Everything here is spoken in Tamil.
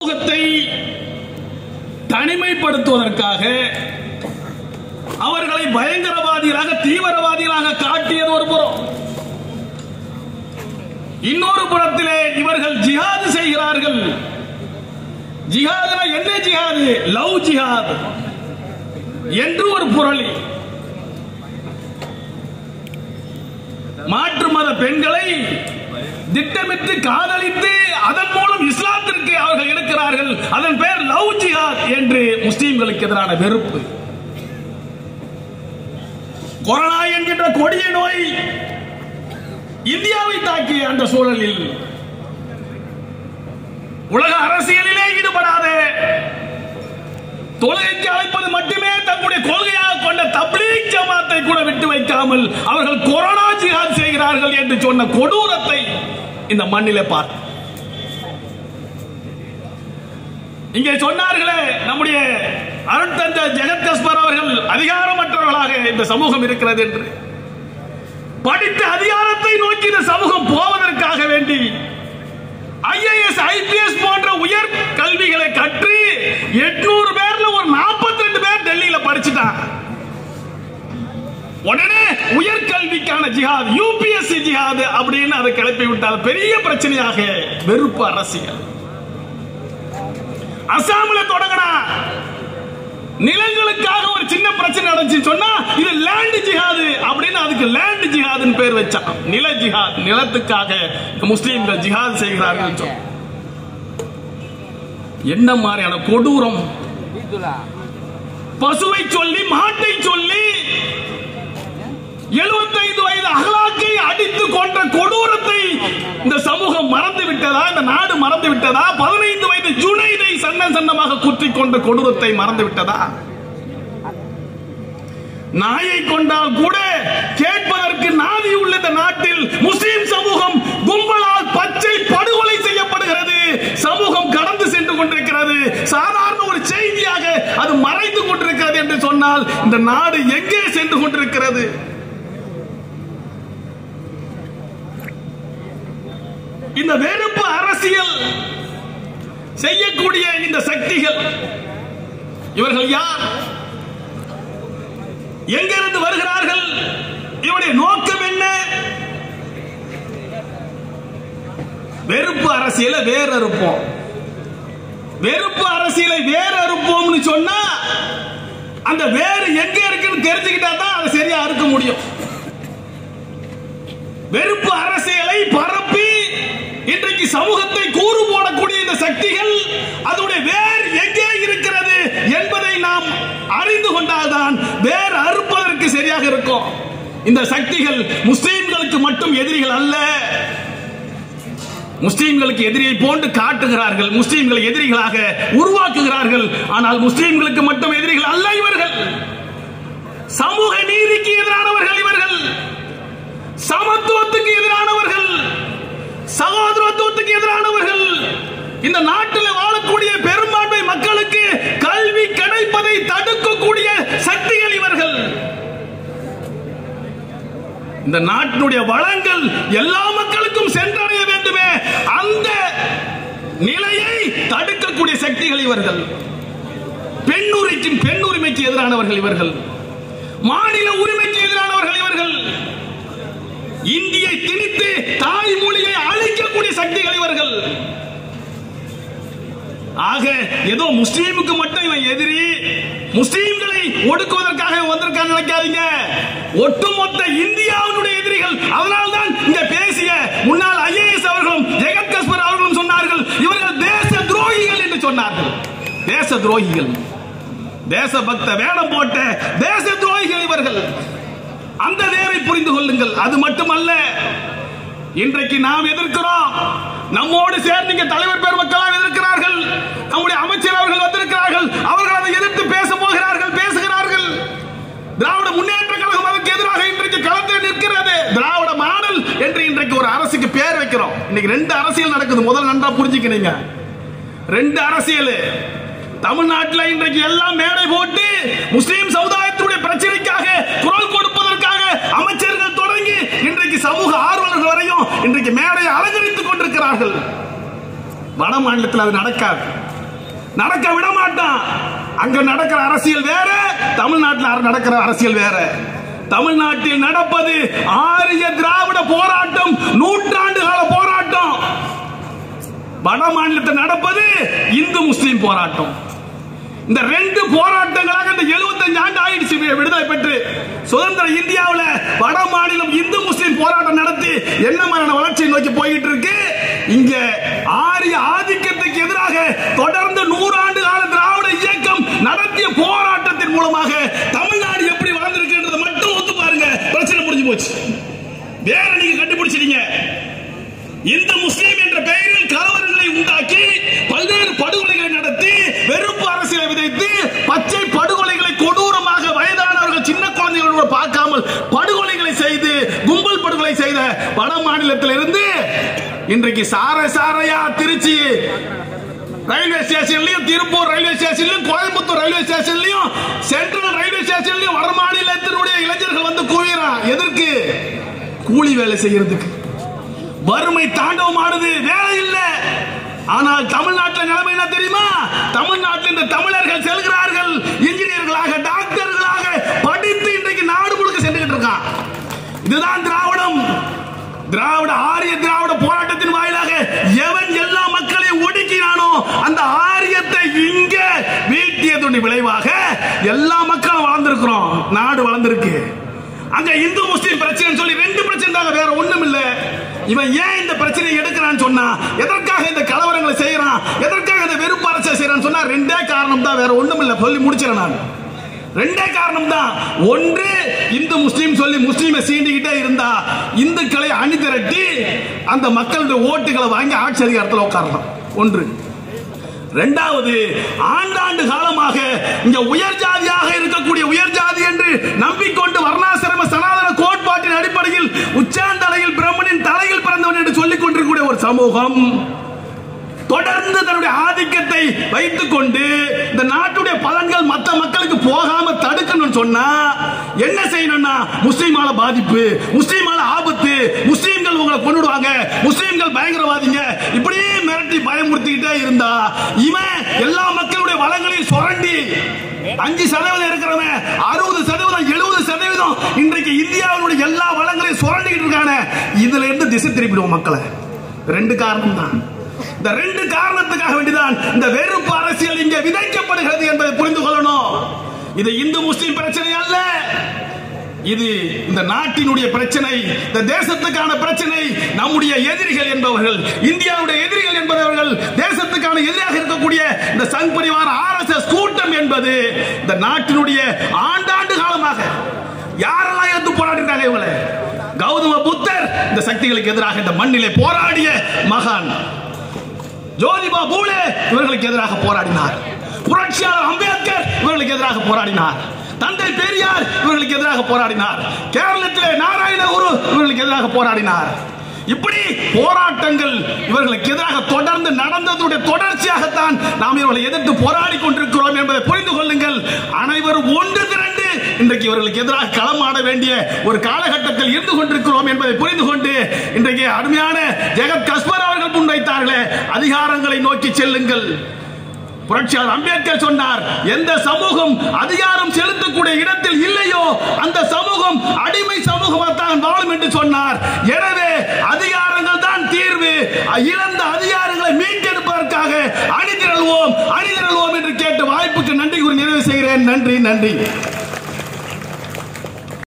சமூகத்தை தனிமைப்படுத்துவதற்காக அவர்களை பயங்கரவாதிகளாக தீவிரவாதிகளாக காட்டியது ஒரு புறம் இன்னொரு புறத்திலே இவர்கள் ஜிஹாது செய்கிறார்கள் ஜிஹாதுனா என்ன ஜிஹாது லவ் ஜிஹாத் என்று ஒரு புரளி மாற்று மத பெண்களை திட்டமிட்டு காதலித்து அதன் மூலம் இஸ்லாத்திற்கு அவர்கள் எடுக்கிறார்கள் அதன் பெயர் லவ் ஜிஹாத் என்று முஸ்லிம்களுக்கு எதிரான வெறுப்பு கொரோனா என்கின்ற கொடிய நோய் இந்தியாவை தாக்கிய அந்த சூழலில் உலக அரசியலிலே ஈடுபடாத தொழுகைக்கு அழைப்பது மட்டுமே தங்களுடைய கொள்கையாக கொண்ட தப்லீக் ஜமாத்தை கூட விட்டு வைக்காமல் அவர்கள் கொரோனா ஜிஹாத் செய்கிறார்கள் என்று சொன்ன கொடூரத்தை இந்த மண்ணிலே பார்த்து இங்கே சொன்னார்களே நம்முடைய அருட்தந்த ஜெகத் கஸ்பர் அவர்கள் அதிகாரமற்றவர்களாக இந்த சமூகம் இருக்கிறது என்று படித்த அதிகாரத்தை நோக்கி இந்த சமூகம் போவதற்காக வேண்டி ஐஏஎஸ் ஐபிஎஸ் போன்ற உயர் கல்விகளை கற்று எட்நூறு பேர்ல ஒரு நாற்பத்தி ரெண்டு பேர் டெல்லியில படிச்சுட்டான் உடனே உயர்கல்விக்கான ஜிஹாத் யூபிஎஸ்சி ஜிஹாத் அப்படின்னு அதை கிளப்பி விட்டால் பெரிய பிரச்சனையாக வெறுப்பு அரசியல் அசாமில தொடங்கினா நிலங்களுக்காக ஒரு சின்ன பிரச்சனை நடந்துச்சு சொன்னா இது லேண்ட் ஜிஹாது அப்படின்னு அதுக்கு லேண்ட் ஜிஹாதுன்னு பேர் வச்சான் நில ஜிஹாத் நிலத்துக்காக முஸ்லீம்கள் ஜிஹாத் செய்கிறார்கள் சொன்ன என்ன மாதிரியான கொடூரம் பசுவை சொல்லி மாட்டை சொல்லி எழுபத்தைந்து வயது அகலாக்கை அடித்து கொன்ற கொடூரத்தை இந்த சமூகம் மறந்து விட்டதா இந்த நாடு மறந்து விட்டதா பதினைந்து வயது ஜுனைதை சன்ன சன்னமாக குத்தி கொண்ட கொடூரத்தை மறந்து விட்டதா நாயை கொண்டால் கூட கேட்பதற்கு நாதி உள்ள இந்த நாட்டில் முஸ்லிம் சமூகம் கும்பலால் பச்சை படுகொலை செய்யப்படுகிறது சமூகம் கடந்து சென்று கொண்டிருக்கிறது சாதாரண ஒரு செய்தியாக அது மறைந்து கொண்டிருக்கிறது என்று சொன்னால் இந்த நாடு எங்கே சென்று கொண்டிருக்கிறது இந்த வெறுப்பு அரசியல் செய்யக்கூடிய இந்த சக்திகள் இவர்கள் யார் எங்கிருந்து வருகிறார்கள் இவருடைய நோக்கம் என்ன வெறுப்பு அரசியலை வேற அறுப்போம் வெறுப்பு அரசியலை வேற அறுப்போம்னு சொன்னா அந்த வேறு எங்க இருக்குன்னு தெரிஞ்சுக்கிட்டா தான் அதை சரியா அறுக்க முடியும் வெறுப்பு அரசியலை பரப்பி இன்றைக்கு சமூகத்தை கூறு போடக்கூடிய இந்த சக்திகள் அதனுடைய வேர் எங்கே இருக்கிறது என்பதை நாம் அறிந்து கொண்டால்தான் வேர் அறுப்பதற்கு சரியாக இருக்கும் இந்த சக்திகள் முஸ்லிம்களுக்கு மட்டும் எதிரிகள் அல்ல முஸ்லிம்களுக்கு எதிரியை போன்று காட்டுகிறார்கள் முஸ்லிம்களை எதிரிகளாக உருவாக்குகிறார்கள் ஆனால் முஸ்லிம்களுக்கு மட்டும் எதிரிகள் அல்ல இவர்கள் சமூக நீதிக்கு எதிரானவர்கள் இவர்கள் சமத்துவத்துக்கு எதிரானவர்கள் சகோதரத்துவத்துக்கு எதிரானவர்கள் இந்த நாட்டில் வாழக்கூடிய பெரும்பான்மை மக்களுக்கு கல்வி கிடைப்பதை தடுக்கக்கூடிய சக்திகள் இவர்கள் இந்த நாட்டினுடைய வளங்கள் எல்லா மக்களுக்கும் சென்றடைய வேண்டுமே அந்த நிலையை தடுக்கக்கூடிய சக்திகள் இவர்கள் பெண்ணுரிக்கு பெண் உரிமைக்கு எதிரானவர்கள் இவர்கள் மாநில உரிமைக்கு எதிரானவர்கள் இவர்கள் இந்தியை திணித்து தாய்மொழியை அழிக்கக்கூடிய சக்திகள் இவர்கள் ஆக ஏதோ முஸ்லீமுக்கு மட்டும் இவன் எதிரி முஸ்லீம்களை ஒடுக்குவதற்காக வந்திருக்கான்னு நினைக்காதீங்க ஒட்டுமொத்த இந்தியாவினுடைய எதிரிகள் அதனால்தான் இங்க பேசிய முன்னாள் ஐஏஎஸ் அவர்களும் ஜெகத் கஸ்பர் அவர்களும் சொன்னார்கள் இவர்கள் தேச துரோகிகள் என்று சொன்னார்கள் தேச துரோகிகள் தேசபக்த வேடம் போட்ட தேச துரோகிகள் இவர்கள் அந்த வேரை புரிந்து கொள்ளுங்கள் அது மட்டுமல்ல இன்றைக்கு நாம் எதிர்க்கிறோம் நம்மோடு சேர்ந்து இங்க தலைவர் பெருமக்களாக எதிர்க்கிறார்கள் நம்முடைய அமைச்சர் அவர்கள் வந்திருக்கிறார்கள் அவர்கள் அதை எதிர்த்து பேச போகிறார்கள் பேசுகிறார்கள் திராவிட முன்னேற்ற கழகம் அதற்கு எதிராக இன்றைக்கு களத்தில் நிற்கிறது திராவிட மாடல் என்று இன்றைக்கு ஒரு அரசுக்கு பேர் வைக்கிறோம் இன்னைக்கு ரெண்டு அரசியல் நடக்குது முதல் நன்றா புரிஞ்சுக்கிறீங்க ரெண்டு அரசியல் தமிழ்நாட்டில் இன்றைக்கு எல்லாம் மேடை போட்டு முஸ்லீம் சமுதாயத்துடைய பிரச்சனைக்காக குரல் கொடுப்பதற்காக அமைச்சர்கள் தொடங்கி இன்றைக்கு சமூக ஆர்வலர்கள் வரையும் இன்றைக்கு மேடையை அலங்கரித்துக் கொண்டிருக்கிறார்கள் வட மாநிலத்தில் அது நடக்காது நடக்க விட மாட்டான் அங்க நடக்கிற அரசியல் வேற தமிழ்நாட்டில் நடக்கிற அரசியல் வேற தமிழ்நாட்டில் நடப்பது ஆரிய திராவிட போராட்டம் நூற்றாண்டு கால போராட்டம் வட மாநிலத்தில் நடப்பது இந்து முஸ்லிம் போராட்டம் இந்த ரெண்டு போராட்டங்களாக இந்த 75 ஆண்டு ஆயிடுச்சு வி- விடுதலை பெற்று சுதந்திர இந்தியாவுல வட மாநிலம் இந்து முஸ்லிம் போராட்டம் நடத்தி என்ன மாதிரியான வளர்ச்சியை நோக்கி போயிட்டு இருக்கு இங்க ஆரிய ஆதிக்கத்துக்கு எதிராக தொடர்ந்து நூறாண்டு கால திராவிட இயக்கம் நடத்திய போராட்டத்தின் மூலமாக தமிழ்நாடு எப்படி வளர்ந்திருக்குன்றதை மட்டும் ஒத்து பாருங்க பிரச்சனை முடிஞ்சு போச்சு வேற நீங்க கண்டுபிடிச்சிட்டீங்க இந்து முஸ்லீம் என்ற பெயரில் கலவரங்களை உண்டாக்கி பல்வேறு படுகொலைகளை நடத்தி வெறுப்பு அரசியலை விதைத்து பச்சை படுகொலைகளை கொடூரமாக வயதானவர்கள் சின்ன குழந்தைகளோடு பார்க்காமல் படுகொலைகளை செய்து கும்பல் படுகொலை செய்த வட மாநிலத்திலிருந்து இன்றைக்கு சார சாரையா திருச்சி ரயில்வே ஸ்டேஷன்லயும் திருப்பூர் ரயில்வே ஸ்டேஷன்லயும் கோயம்புத்தூர் ரயில்வே ஸ்டேஷன்லயும் சென்ட்ரல் ரயில்வே ஸ்டேஷன்லயும் வட மாநிலத்தினுடைய இளைஞர்கள் வந்து குவியறான் எதற்கு கூலி வேலை செய்யறதுக்கு வறுமை தாண்டவம் ஆடுது வேலை இல்ல ஆனால் தமிழ்நாட்டில் நிலைமை என்ன தெரியுமா தமிழ்நாட்டில் இந்த தமிழர்கள் செல்கிறார்கள் இன்ஜினியர்களாக டாக்டர்களாக படித்து இன்றைக்கு நாடு முழுக்க சென்றுகிட்டு இருக்கான் இதுதான் திராவிடம் திராவிட ஆரிய திராவிட போராட்டத்தின் வாயிலாக எவன் எல்லா மக்களையும் ஒடுக்கினானோ அந்த ஆரியத்தை இங்க வீழ்த்தியதுடைய விளைவாக எல்லா மக்களும் வளர்ந்திருக்கிறோம் நாடு வளர்ந்திருக்கு அங்க இந்து முஸ்லீம் பிரச்சனை சொல்லி ரெண்டு பிரச்சனை தாங்க வேற ஒண்ணும் இல்ல இவன் ஏன் இந்த பிரச்சனையை எடுக்கிறான்னு சொன்னா எதற்காக இந்த கலவரங்களை செய்யறான் எதற்காக இந்த வெறுப்பு அரசியல் செய்யறான்னு சொன்னா ரெண்டே காரணம் தான் வேற ஒண்ணும் இல்ல சொல்லி முடிச்சிடறேன் நான் ரெண்டே காரணம் தான் ஒன்று இந்து முஸ்லீம் சொல்லி முஸ்லீமை சீண்டிக்கிட்டே இருந்தா இந்துக்களை அணி திரட்டி அந்த மக்களுடைய ஓட்டுகளை வாங்கி ஆட்சி அதிகாரத்தில் உட்காரலாம் ஒன்று இரண்டாவது ஆண்டாண்டு காலமாக இங்க உயர் ஜாதியாக இருக்கக்கூடிய உயர் ஜாதி என்று நம்பிக்கொண்டு வர்ணாசிரம சனாதன கோட்பாட்டின் அடிப்படையில் உச்சாந்தலையில் பிரம்மனின் தலையில் பிறந்தவன் என்று சொல்லிக் கொண்டிருக்கக்கூடிய ஒரு சமூகம் தொடர்ந்து தன்னுடைய ஆதிக்கத்தை வைத்துக் கொண்டு இந்த நாட்டுடைய பலன்கள் மற்ற மக்களுக்கு போகாம தடுக்கணும்னு சொன்னா என்ன செய்யணும்னா முஸ்லீமால பாதிப்பு முஸ்லீமால ஆபத்து முஸ்லீம்கள் உங்களை கொண்டுடுவாங்க முஸ்லீம்கள் பயங்கரவாதிங்க இப்படியே மிரட்டி பயமுறுத்திக்கிட்டே இருந்தா இவன் எல்லா மக்களுடைய வளங்களையும் சுரண்டி அஞ்சு சதவீதம் இருக்கிறவன் அறுபது சதவீதம் எழுபது சதவீதம் இன்றைக்கு இந்தியாவினுடைய எல்லா வளங்களையும் சுரண்டிக்கிட்டு இருக்கான இதுல இருந்து திசை திருப்பிடுவோம் மக்களை ரெண்டு காரணம் தான் இந்த ரெண்டு காரணத்துக்காக வேண்டிதான் இந்த வெறுப்பு அரசியல் இங்கே விதைக்கப்படுகிறது என்பதை புரிந்து கொள்ளணும் இது இந்து முஸ்லிம் பிரச்சனை அல்ல இது இந்த நாட்டினுடைய பிரச்சனை இந்த தேசத்துக்கான பிரச்சனை நம்முடைய எதிரிகள் என்பவர்கள் இந்தியாவுடைய எதிரிகள் என்பவர்கள் தேசத்துக்கான எதிராக இருக்கக்கூடிய இந்த சங் பரிவார ஆர்எஸ்எஸ் கூட்டம் என்பது இந்த நாட்டினுடைய ஆண்டாண்டு காலமாக யாரெல்லாம் எடுத்து போராடிட்டாங்க இவங்களை கௌதம புத்தர் இந்த சக்திகளுக்கு எதிராக இந்த மண்ணிலே போராடிய மகான் ஜோதிபா பூலே இவர்களுக்கு எதிராக போராடினார் புரட்சியாளர் அம்பேத்கர் இவர்களுக்கு எதிராக போராடினார் தந்தை பெரியார் இவர்களுக்கு எதிராக போராடினார் கேரளத்திலே நாராயணகுரு இவர்களுக்கு எதிராக போராடினார் இப்படி போராட்டங்கள் இவர்களுக்கு எதிராக தொடர்ந்து நடந்ததுடைய தொடர்ச்சியாகத்தான் நாம் இவர்களை எதிர்த்து போராடி கொண்டிருக்கிறோம் என்பதை புரிந்து கொள்ளுங்கள் அனைவரும் ஒன்று திரண்டு இன்றைக்கு இவர்களுக்கு எதிராக களமாட வேண்டிய ஒரு காலகட்டத்தில் இருந்து கொண்டிருக்கிறோம் என்பதை புரிந்து கொண்டு இன்றைக்கு அருமையான ஜெகத் கஸ்பர் அவர்கள் முன்வைத்தார்களே அதிகாரங்களை நோக்கி செல்லுங்கள் புரட்சியாளர் அம்பேத்கர் சொன்னார் எந்த சமூகம் அதிகாரம் செலுத்தக்கூடிய இடத்தில் இல்லையோ அந்த சமூகம் அடிமை சமூகமாகத்தான் வாழும் என்று சொன்னார் எனவே அதிகாரங்கள் தான் தீர்வு இழந்த அதிகாரங்களை மீட்டெடுப்பதற்காக அணிதிரள்வோம் அணிதிரள்வோம் என்று கேட்டு வாய்ப்புக்கு நன்றி கூறி நிறைவு செய்கிறேன் நன்றி நன்றி